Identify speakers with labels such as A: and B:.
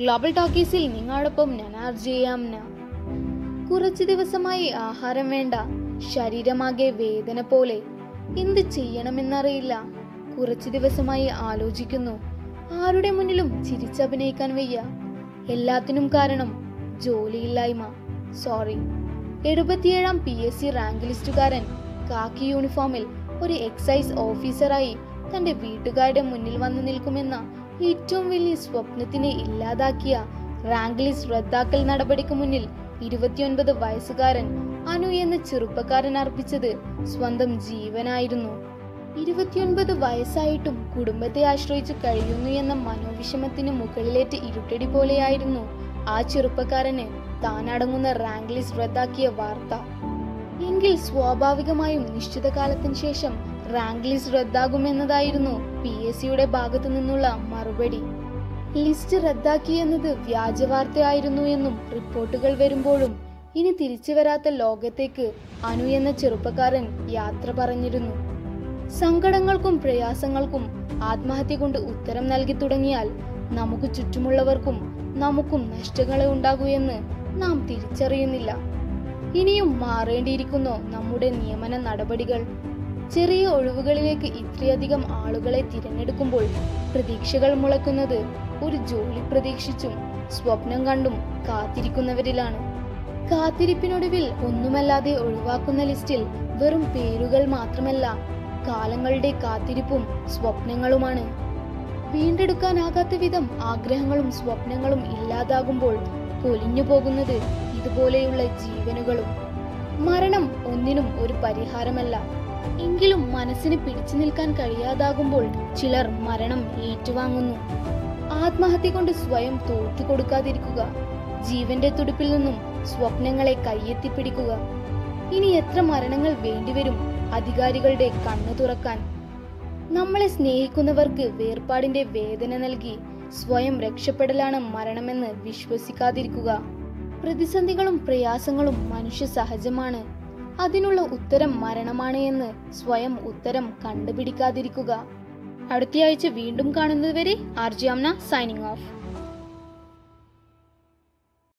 A: global ടോക്കീസിൽ നിങ്ങളോടൊപ്പം ഞാൻ ആർജിയാംന കുറച്ചു ദിവസമായി ആഹാരം വേണ്ട ശരീരമാകെ വേദന പോലെ എന്ത് ചെയ്യണമെന്നറിയില്ല കുറച്ചു ദിവസമായി ആലോചിക്കുന്നു ആരുടെ മുന്നിലും ചിരിച്ചഭിനയിക്കാൻ വയ്യ എല്ലാത്തിനും കാരണം ജോലിയില്ലായ്മ സോറി എഴുപത്തിയേഴാം പി എസ് സി റാങ്ക് ലിസ്റ്റുകാരൻ കാക്കി യൂണിഫോമിൽ ഒരു എക്സൈസ് ഓഫീസറായി തന്റെ വീട്ടുകാരുടെ മുന്നിൽ വന്നു നിൽക്കുമെന്ന ഏറ്റവും വലിയ സ്വപ്നത്തിനെ ഇല്ലാതാക്കിയ റാങ്ക് ലിസ്റ്റ് റദ്ദാക്കൽ നടപടിക്ക് മുന്നിൽ ഇരുപത്തിയൊൻപത് വയസ്സുകാരൻ അനു എന്ന ചെറുപ്പക്കാരൻ അർപ്പിച്ചത് സ്വന്തം ജീവനായിരുന്നു ഇരുപത്തിയൊൻപത് വയസ്സായിട്ടും കുടുംബത്തെ ആശ്രയിച്ച് കഴിയുന്നു എന്ന മനോവിഷമത്തിന് മുകളിലേറ്റ് ഇരുട്ടടി പോലെയായിരുന്നു ആ ചെറുപ്പക്കാരന് താനടങ്ങുന്ന റാങ്ക് ലിസ്റ്റ് റദ്ദാക്കിയ വാർത്ത എങ്കിൽ സ്വാഭാവികമായും നിശ്ചിത കാലത്തിന് ശേഷം റാങ്ക് ലിസ്റ്റ് റദ്ദാകുമെന്നതായിരുന്നു പി എസ് സിയുടെ ഭാഗത്തു നിന്നുള്ള മറുപടി ലിസ്റ്റ് റദ്ദാക്കിയെന്നത് വ്യാജവാർത്തയായിരുന്നു എന്നും റിപ്പോർട്ടുകൾ വരുമ്പോഴും ഇനി തിരിച്ചു വരാത്ത ലോകത്തേക്ക് അനു എന്ന ചെറുപ്പക്കാരൻ യാത്ര പറഞ്ഞിരുന്നു സങ്കടങ്ങൾക്കും പ്രയാസങ്ങൾക്കും ആത്മഹത്യ കൊണ്ട് ഉത്തരം നൽകി തുടങ്ങിയാൽ നമുക്ക് ചുറ്റുമുള്ളവർക്കും നമുക്കും നഷ്ടങ്ങളെ ഉണ്ടാകൂ എന്ന് നാം തിരിച്ചറിയുന്നില്ല ഇനിയും മാറേണ്ടിയിരിക്കുന്നു നമ്മുടെ നിയമന നടപടികൾ ചെറിയ ഒഴിവുകളിലേക്ക് ഇത്രയധികം ആളുകളെ തിരഞ്ഞെടുക്കുമ്പോൾ പ്രതീക്ഷകൾ മുളക്കുന്നത് ഒരു ജോലി പ്രതീക്ഷിച്ചും സ്വപ്നം കണ്ടും കാത്തിരിക്കുന്നവരിലാണ് കാത്തിരിപ്പിനൊടുവിൽ ഒന്നുമല്ലാതെ ഒഴിവാക്കുന്ന ലിസ്റ്റിൽ വെറും പേരുകൾ മാത്രമല്ല കാലങ്ങളുടെ കാത്തിരിപ്പും സ്വപ്നങ്ങളുമാണ് വീണ്ടെടുക്കാനാകാത്ത വിധം ആഗ്രഹങ്ങളും സ്വപ്നങ്ങളും ഇല്ലാതാകുമ്പോൾ പൊലിഞ്ഞു പോകുന്നത് ഇതുപോലെയുള്ള ജീവനുകളും മരണം ഒന്നിനും ഒരു പരിഹാരമല്ല എങ്കിലും മനസ്സിന് പിടിച്ചു നിൽക്കാൻ കഴിയാതാകുമ്പോൾ ചിലർ മരണം ഏറ്റുവാങ്ങുന്നു ആത്മഹത്യ കൊണ്ട് സ്വയം തോറ്റു കൊടുക്കാതിരിക്കുക ജീവന്റെ തുടിപ്പിൽ നിന്നും സ്വപ്നങ്ങളെ കയ്യെത്തിപ്പിടിക്കുക ഇനി എത്ര മരണങ്ങൾ വേണ്ടിവരും അധികാരികളുടെ കണ്ണു തുറക്കാൻ നമ്മളെ സ്നേഹിക്കുന്നവർക്ക് വേർപാടിന്റെ വേദന നൽകി സ്വയം രക്ഷപ്പെടലാണ് മരണമെന്ന് വിശ്വസിക്കാതിരിക്കുക പ്രതിസന്ധികളും പ്രയാസങ്ങളും മനുഷ്യ സഹജമാണ് അതിനുള്ള ഉത്തരം മരണമാണ് എന്ന് സ്വയം ഉത്തരം കണ്ടുപിടിക്കാതിരിക്കുക അടുത്തയാഴ്ച വീണ്ടും കാണുന്നതുവരെ ആർജിയാംന സൈനിങ് ഓഫ്